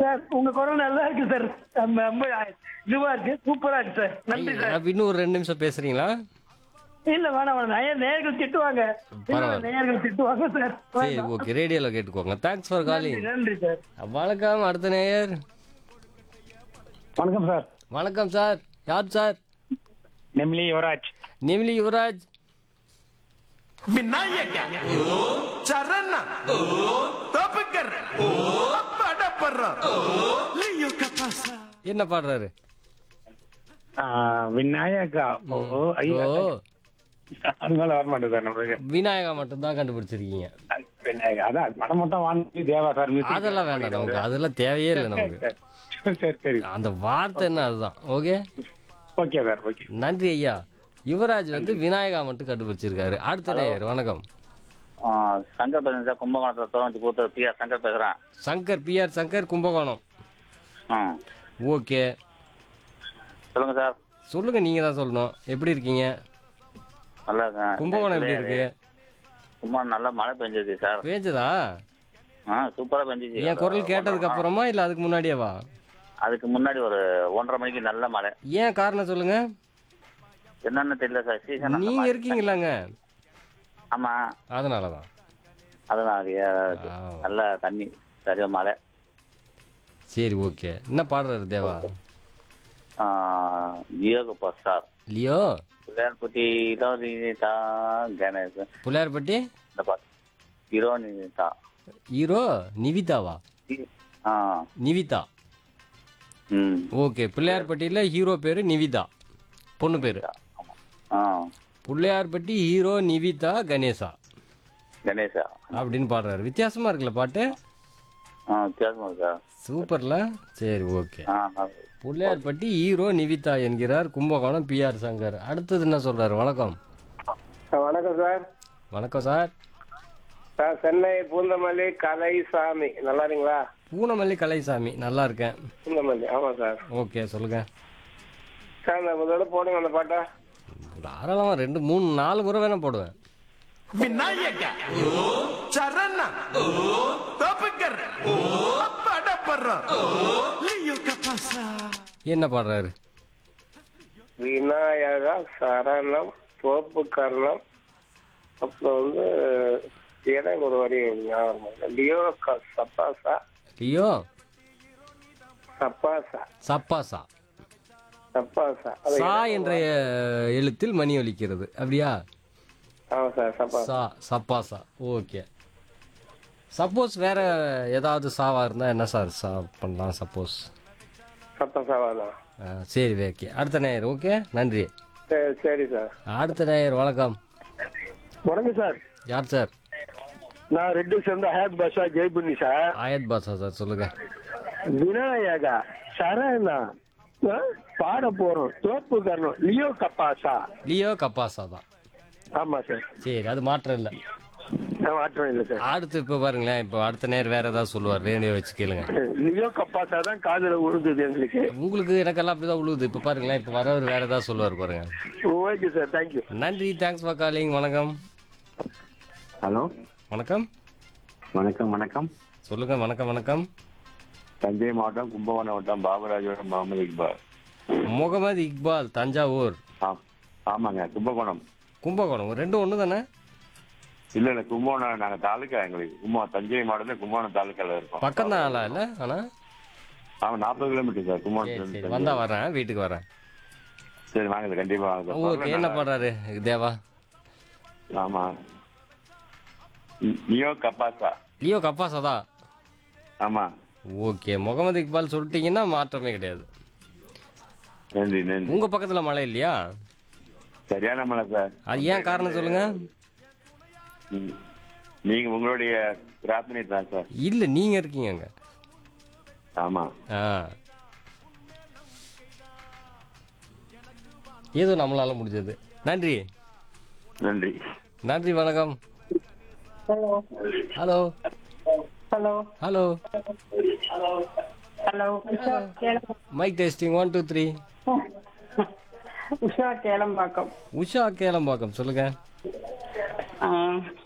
Sir உங்க குரல் நல்லா இருக்கு சார் ரொம்ப ரொம்ப இதுவா இருக்கு சூப்பரா இருக்கு சார் நன்றி சார் அப்ப இன்னும் ஒரு ரெண்டு நிமிஷம் பேசுறீங்களா இல்ல வேணாம் வேணாம் நேயர் நேயர்கள் திட்டுவாங்க இல்ல, பரவாயில்ல. நேயர்கள் திட்டுவாங்க சார் சரி வேண்டாம். ஓகே ரேடியோல கேட்டுக்கோங்க தேங்க்ஸ் ஃபார் காலிங் நன்றி, நன்றி சார் வணக்கம் அடுத்த நேயர் வணக்கம் சார் வணக்கம் சார் யார் சார் நெம்லி யுவராஜ் நிமிலி யுவராஜ் விநாயக சரண தோப்புக்கர் படப்படுற லியோ கபாசா என்ன பாடுறாரு விநாயகா ஓ ஐயா ஓ அதனால வர மாட்டேன் சார் நம்மளுக்கு விநாயகா மட்டும் தான் கண்டுபிடிச்சிருக்கீங்க விநாயகா அதான் படம் மட்டும் வாங்கி தேவா சார் music. அதெல்லாம் வேண்டாம் நமக்கு அதெல்லாம் தேவையே இல்லை நமக்கு சரி சரி அந்த வார்த்தை என்ன அதுதான் ஓகே ஓகே சார் ஓகே நன்றி ஐயா யுவராஜ் வந்து விநாயகா மட்டும் கண்டுபிடிச்சிருக்காரு அடுத்த நேயர் வணக்கம் ஆ, சங்கர் பேசுறேன் சார் கும்பகோணத்தில் தோறஞ்சி கொடுத்த பிஆர் சங்கர் பேசுகிறேன் சங்கர் பிஆர் சங்கர் கும்பகோணம் ஆ ஓகே சொல்லுங்கள் சார் சொல்லுங்க நீங்க தான் சொல்லணும் எப்படி இருக்கீங்க நல்லா இருக்கேன் கும்பகோணம் எப்படி இருக்கு கும்பகோணம் நல்லா மழை பெஞ்சிருக்கு சார் பேஞ்சதா ஆ சூப்பராக பெஞ்சிச்சு என் குரல் கேட்டதுக்கு அப்புறமா இல்ல அதுக்கு முன்னாடியேவா அதுக்கு முன்னாடி ஒரு ஒன்றரை மணிக்கு நல்ல மழை ஏன் காரணம் சொல்லுங்க என்னன்னு தெரியல சார் சீசன் நீங்க இருக்கீங்களாங்க ஆமாம் அதனாலதான் அதெல்லாம் அது, ஆ. நல்ல தண்ணி சரியா மழை சரி ஓகே என்ன பாடுறாரு தேவா ஆ, யோக சார் லியோ பிள்ளையார்பட்டி ஹீரோனிதா கணேசன் புள்ளையார்பட்டி இந்த பாட்டு ஹீரோனிதா ஹீரோ நிவிதாவா ஆ நிவிதா ம் ஓகே பிள்ளையார்பட்டியில ஹீரோ பேரு நிவிதா பொண்ணு பேரு ஆ பிள்ளையார்பட்டி ஹீரோ நிவிதா கணேசா கணேசா அப்படின்னு பாடுறாரு வித்தியாசமா இருக்குல்ல பாட்டு ஆ வித்தியாசமா இருக்கா சூப்பர்ல சரி ஓகே ஆ ஆ. பிள்ளையார்பட்டி ஹீரோ நிவிதா என்கிறார் கும்பகோணம் பிஆர் சங்கர் அடுத்தது என்ன சொல்றாரு வணக்கம் வணக்கம் சார் வணக்கம் சார் சார் சென்னை பூந்தமல்லி கலைசாமி நல்லா இருக்கீங்களா பூனமல்லி கலைசாமி நல்லா இருக்கேன் பூந்தமல்லி ஆமா சார் ஓகே சொல்லுங்க சார் இந்த முதல்ல போடுங்க அந்த பாட்டை தாராளமா ரெண்டு மூணு நாலு முறை வேணா போடுவேன் விநாயக சரண தோப்புக்கர் படப்படுற லியோ கபாசா என்ன பாடுறாரு விநாயகா சரணம் தோப்பு கர்ணம் அப்புறம் வந்து எனக்கு ஒரு வரி ஞாபகம் இல்லை. லியோ க- சப்பாசா லியோ சப்பாசா சப்பாசா சப்பாசா அது சா என்ற அஹ், எழுத்தில் மணி ஒலிக்கிறது அப்படியா ஆமா சார் சப்பாசா சா சப்பாசா ஓகே சப்போஸ் வேற ஏதாவது சாவா இருந்தா என்ன சார் சா பண்ணலாம் சப்போஸ் சப்பாசாவா தான் சரி ஓகே அடுத்த நேயர் ஓகே நன்றி சரி சரி சார் அடுத்த நேயர் வணக்கம் வணக்கம் சார் யார் சார் நான் ரெட்டு சேர்ந்த ஹேப் பஷா ஜெய்புண்ணி சார் ஆயத் பாஷா சார் சொல்லுங்க விநாயகா சரணா ஆ? பாட போறோம் தோப்பு கரணும் லியோ கப்பாசா லியோ கப்பாசா தான் ஆமா சார் சரி அது மாற்றம் இல்லை நான் மாற்றம் இல்லை சார் அடுத்து இப்போ பாருங்களேன் இப்போ அடுத்த நேர் வேற ஏதாவது சொல்லுவார் ரேடியோ வச்சு கேளுங்க லியோ கப்பாசா தான் காதுல உழுதுது எங்களுக்கு உங்களுக்கு எனக்கெல்லாம் அப்படிதான் உழுவுது இப்போ பாருங்களேன் இப்போ வரவர் வேற ஏதாவது சொல்லுவார் பாருங்க ஓகே சார் தேங்க்யூ நன்றி தேங்க்ஸ் ஃபார் காலிங் வணக்கம் ஹலோ வணக்கம் வணக்கம் வணக்கம் சொல்லுங்க வணக்கம் வணக்கம் தஞ்சை மாவட்டம் கும்பகோணம் மாவட்டம் பாபராஜோட முகமது இக்பால் முகமது இக்பால் தஞ்சாவூர் ஆ ஆமாங்க கும்பகோணம் கும்பகோணம் ரெண்டும் ஒன்று தானே இல்ல இல்ல கும்பகோணம் நாங்க தாலுக்கா எங்களுக்கு கும்பகோணம் தஞ்சை மாவட்டத்துல கும்பகோணம் தாலுக்கால இருக்கோம் பக்கம் தான் ஆளா இல்லை ஆனால் ஆமா நாற்பது கிலோமீட்டர் சார் சரி கும்பகோணத்துல சரி இருந்து வந்தா தஞ்சை. வரேன் வீட்டுக்கு வரேன் சரி வாங்க சார் கண்டிப்பா வாங்க சார். ஓகே என்ன பாடுறாரு தேவா ஆமா நியோ கப்பாசா லியோ கப்பாசா தான் ஆமா ஓகே முகமது இக்பால் சொல்லிட்டீங்கன்னா மாற்றமே கிடையாது நன்றி நன்றி உங்க பக்கத்துல மழை இல்லையா சரியான மலை சார் அது ஏன் காரணம் சொல்லுங்க ம். நீங்க உங்களுடைய பிரார்த்தனை தான் சார் இல்ல நீங்க இருக்கீங்க அங்க ஆமா ஆ ஏதோ நம்மளால முடிஞ்சது நன்றி நன்றி நன்றி வணக்கம் hello hello hello hello hello Usha கேளம் mic testing one two three Usha Kelambakkam Usha Kelambakkam சொல்லுங்க ஆ,